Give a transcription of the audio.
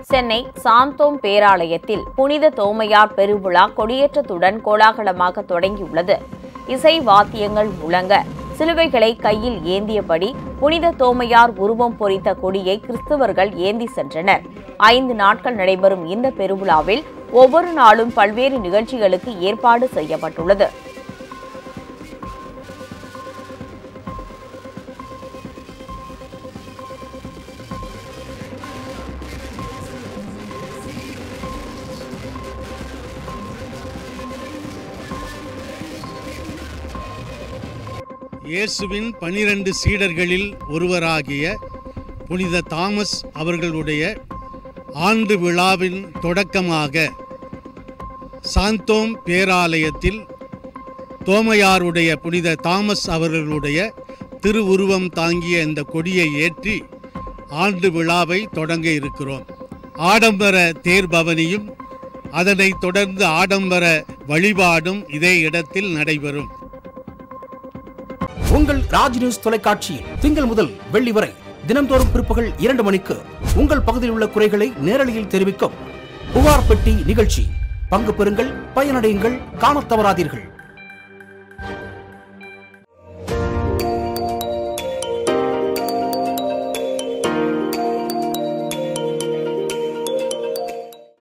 சென்னை சாந்தோம் பேராலயத்தில் புனித தோமையார் பெருவிழா கொடியேற்றத்துடன் கோலாகலமாக தொடங்கியுள்ளது இசை வாத்தியங்கள் முழங்க சிலுவைகளை கையில் ஏந்தியபடி புனித தோமையார் உருவம் பொறித்த கொடியை கிறிஸ்தவர்கள் ஏந்தி சென்றனர் ஐந்து நாட்கள் நடைபெறும் இந்த பெருவிழாவில் ஒவ்வொரு நாளும் பல்வேறு நிகழ்ச்சிகளுக்கு ஏற்பாடு செய்யப்பட்டுள்ளது இயேசுவின் பனிரெண்டு சீடர்களில் ஒருவராகிய புனித தாமஸ் அவர்களுடைய ஆண்டு விழாவின் தொடக்கமாக சாந்தோம் பேராலயத்தில் தோமையாருடைய புனித தாமஸ் அவர்களுடைய திருவுருவம் தாங்கிய இந்த கொடியை ஏற்றி ஆண்டு விழாவை தொடங்க இருக்கிறோம் ஆடம்பர தேர்பவனியும் அதனைத் தொடர்ந்து ஆடம்பர வழிபாடும் இதே இடத்தில் நடைபெறும் உங்கள் ராஜ் நியூஸ் தொலைக்காட்சியில் திங்கள் முதல் வெள்ளி வரை தினம்தோறும் பிற்பகல் இரண்டு மணிக்கு உங்கள் பகுதியில் உள்ள குறைகளை நேரலையில் தெரிவிக்கும் புகார் பெட்டி நிகழ்ச்சி பங்கு பெறுங்கள் பயனடையுங்கள் காணத் தவறாதீர்கள்